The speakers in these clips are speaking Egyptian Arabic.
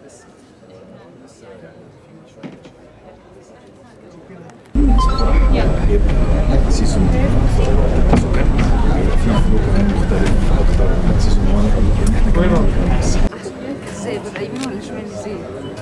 هيبقى سيزون سكان هيبقى فيه فلو كمان مختلف اكتر من سيزون 1 لان احنا كمان ازاي ببقى يمين ولا شمال ازاي؟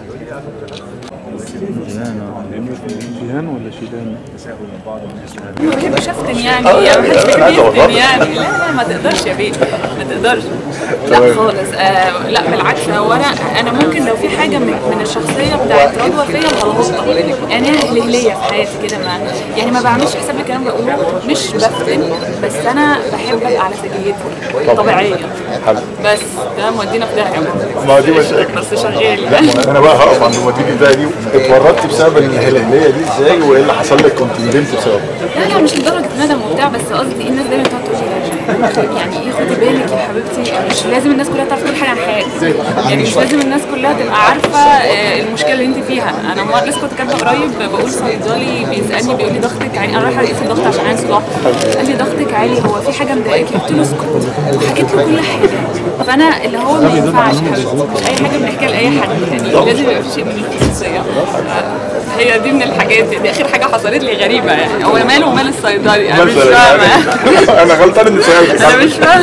شيلان ولا شيلان؟ تساهل من بعض الناس بحب شفتن يعني يعني محدش بيحب يفتن يعني لا لا ما تقدرش يا بيه ما تقدرش لا خالص آه لا بالعكس هو انا انا ممكن لو في حاجه من, من الشخصيه بتاعت رضوى فيا هلغطها يعني انا هلهليه في حياتي كده ما يعني ما بعملش حساب الكلام ده بقوله مش بفتن بس انا بحب ابقى على سجيتي طبيعيه بس ده مودينا في داهيه ما دي مشاكل بس شغال لا انا بقى هقف عند المدير ده دي اتورطت بسبب الهلهليه دي ازاي وايه اللي حصل لك كنت ندمت بسببه لا لا مش لدرجه ندم وبتاع بس قصدي الناس دايما تقعد تقول لي يعني ايه خدي بالك يا حبيبتي مش لازم الناس كلها تعرف كل حاجه عن حياتي يعني مش لازم الناس كلها تبقى عارفه آه، المشكله اللي انت فيها انا مره لسه كنت كاتبه قريب بقول صيدلي بيسالني بيقول لي ضغطك عالي انا رايحه اقيس الضغط عشان عندي صداع قال لي ضغطك عالي هو في حاجه مضايقاكي قلت له اسكت وحكيت له كل حاجه فانا اللي هو ما ينفعش يا حبيبتي مش اي حاجه بنحكيها لاي حد يعني لازم يبقى في شيء من الخصوصيه هي دي من الحاجات دي اخر حاجه حصلت لي غريبه يعني هو ماله ومال الصيدلي انا مش فاهمه انا غلطان اني سالتك انا مش فاهمه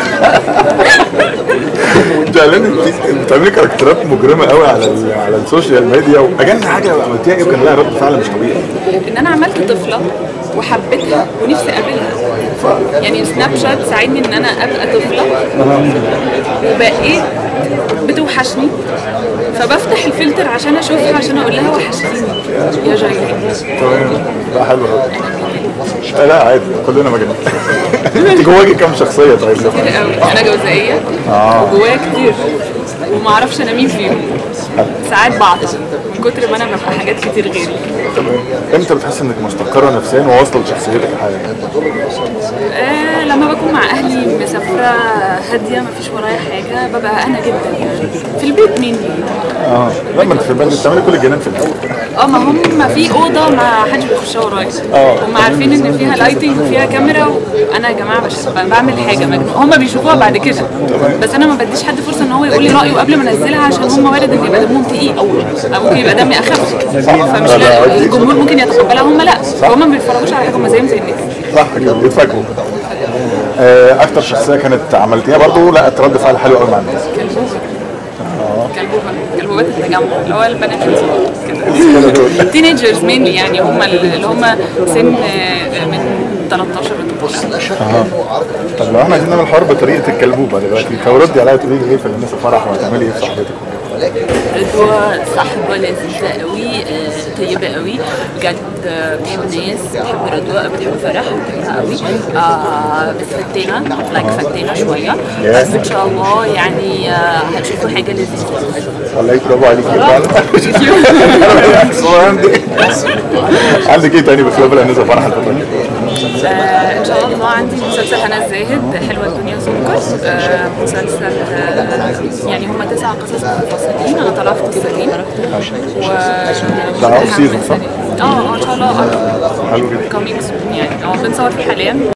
انت اعلان بتعملي كاركترات مجرمه قوي على ال- على السوشيال ميديا واجل حاجه عملتيها ايه وكان لها رد فعل مش طبيعي ان انا عملت طفله وحبيتها ونفسي اقابلها يعني سناب شات ساعدني ان انا ابقى طفله وبقيت بتوحشني فبفتح الفلتر عشان اشوفها عشان اقول لها وحشتيني يا جايلين تمام لا حلو قوي آه، لا عادي كلنا مجانين انت جواكي كام شخصيه طيب كتير قوي انا جوزائيه وجوايا كتير وما اعرفش انا مين فيهم ساعات بعطل من كتر ما انا ببقى حاجات كتير غيري تمام امتى بتحس انك مستقره نفسيا وواصله لشخصيتك الحاليه آه لما بكون مع اهلي مسافره هاديه مفيش ورايا حاجه ببقى انا جدا يعني في البيت مني اه لا ما انت في البلد بتعملي كل الجنان في الاول اه ما هم في اوضه ما حدش بيخشها ورايا هم عارفين ان فيها لايتنج وفيها كاميرا وانا يا جماعه بش... بعمل حاجه مجنون هم بيشوفوها بعد كده بس انا ما بديش حد فرصه ان هو يقول لي رايه قبل ما انزلها عشان هم وارد ان يبقى دمهم تقيل او أو ممكن يبقى دمي اخف فمش لا الجمهور ممكن يتقبلها هم لا فهم ما بيتفرجوش على حاجه هم زيهم زي الناس صح كده بيتفاجئوا آه، اكتر شخصيه كانت عملتيها برضه لا رد فعل حلو قوي مع الناس كلبوبه كلبوبات التجمع اللي هو البنات الصغار كده تينيجرز مينلي يعني هم اللي هم سن آه، من 13 ل طب لو احنا عايزين نعمل حوار بطريقه الكلبوبه دلوقتي فردي عليا تقولي لي ايه في الناس الفرح وهتعملي ايه في صاحبتك رضوى صاحبة لذيذة قوي آه، طيبة قوي بجد آه، بتحب الناس بتحب رضوى بتحب فرح بتحبها قوي آه، بس فتانة لايك فتانة شوية بس ان شاء الله يعني آه، هتشوفوا حاجة لذيذة والله برافو عليكي عندك ايه تاني بخلاف الانسه فرح الفتره دي؟ آه، ان شاء الله عندي مسلسل هنا الزاهد حلوه الدنيا سكر آه، مسلسل آه، يعني هم تسع قصص منفصلين انا طلعت قصتين و ده أول season، صح؟ اه اه ان شاء الله حلو جدا كوميكس يعني اه بنصور فيه حاليا